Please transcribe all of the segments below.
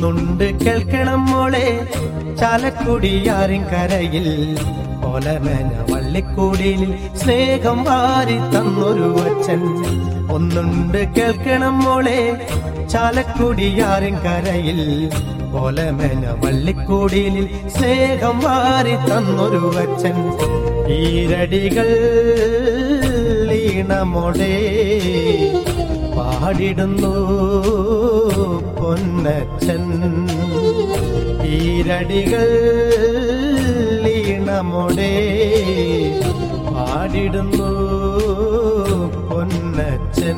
ഒന്നുണ്ട് കേൾക്കണം മോളെ ചാലക്കുടിയാറിൻ കരയിൽ ഓലമേന വള്ളിക്കൂടിയിൽ സ്നേഹം വാരി തന്നൊരു അച്ഛൻ ഒന്നുണ്ട് കേൾക്കണം മോളെ ചാലക്കുടിയാറിൻ കരയിൽ ഓലമേന വള്ളിക്കൂടിയിൽ സ്നേഹം വാരി തന്നൊരു അച്ഛൻ ഈരടികൾ ഈണമോടെ പാടിടുന്നു പൊന്നച്ചൻ ഈരടികൾ ഈണമോടെ പാടിടുന്നു പൊന്നച്ചൻ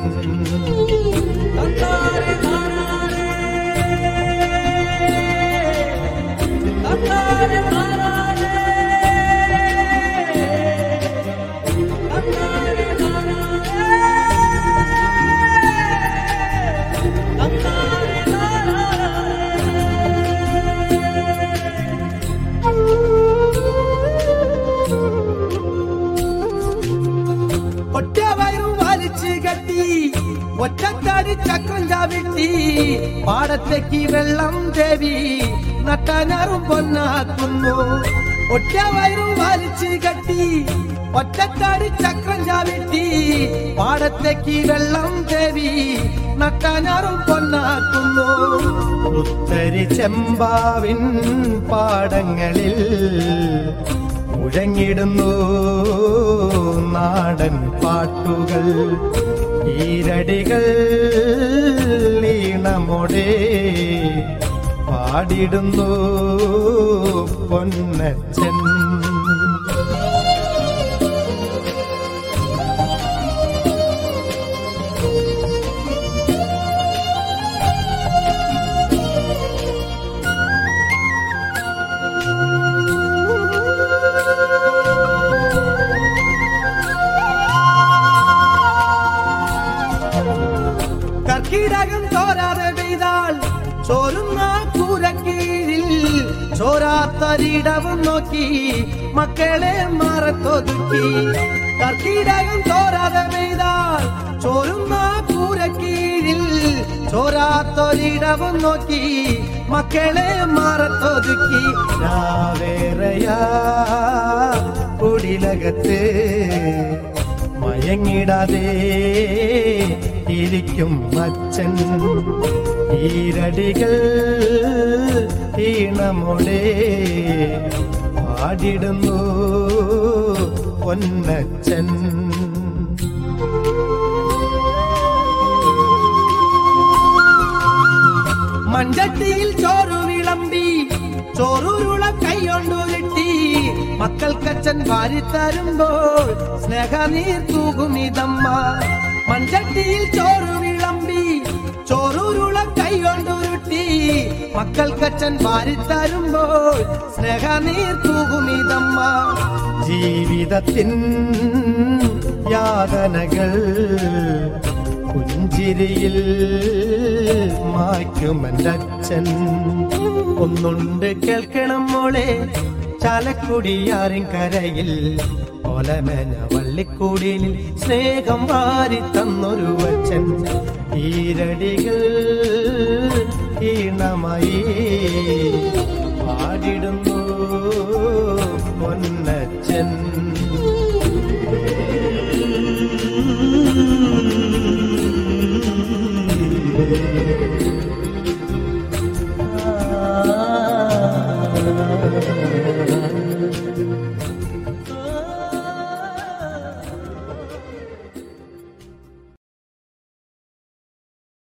ഒറ്റ വയറും വലിച്ചു കെട്ടി ഒറ്റത്താടി ചക്രം ചാവിട്ടി പാടത്തേക്ക് വെള്ളം ദേവി നട്ടാനാറും പൊന്നാക്കുന്നു ഒറ്റ വയറും വലിച്ചു കെട്ടി ഒറ്റത്താടി ചക്രം ചാവിട്ടി പാടത്തേക്ക് വെള്ളം ദേവി നട്ടാനാറും പൊന്നാക്കുന്നു ഉത്തരി ചെമ്പാവിൻ പാടങ്ങളിൽ മുഴങ്ങിടുന്നു നാടൻ പാട്ടുകൾ ഈരടികൾ ഈണമോടെ പാടിടുന്നു പൊന്നച്ചൻ കർക്കിടകം ചോരാതെ പെയ്താൽ ചോരുന്ന കൂരക്കീഴിൽ ചോരാത്തരിടവും നോക്കി മക്കളെ മറത്തൊതുക്കി കർക്കിടകം ചോരാതെ പെയ്താൽ ചോരുന്ന കൂരക്കീഴിൽ ചോരാത്തൊരിടവും നോക്കി മക്കളെ മറത്തൊതുക്കി രാവേറയാ കുടിലകത്ത് മയങ്ങിടാതെ ഇരിക്കും അച്ഛൻ ഈരടികൾ ഈണമോടെ പാടിടുന്നു പൊന്നച്ചൻ മഞ്ചട്ടിയിൽ ചോറ് വിളമ്പി ചോറുരുള കൈകൊണ്ടുരുട്ടി മക്കൾക്കച്ഛൻ വാരി തരുമ്പോൾ സ്നേഹനീർ തൂകുമിതമ്മ മഞ്ചട്ടിയിൽ ചോറ് വിളമ്പി ചോറുരുള കൈകൊണ്ടുരുട്ടി മക്കൾക്കച്ഛൻ വാരി തരുമ്പോൾ സ്നേഹനീർ തൂകുമിതമ്മ ജീവിതത്തിൻ യാതനകൾ പുഞ്ചിരിയിൽ മായ്ക്കുമല്ലച്ഛൻ ഒന്നുണ്ട് കേൾക്കണം മോളെ ചാലക്കുടിയാറിൻ കരയിൽ ഓലമേന വള്ളിക്കൂടിയിൽ സ്നേഹം വാരി തന്നൊരു അച്ഛൻ ഈരടികൾ ഈണമായി പാടിടുന്നു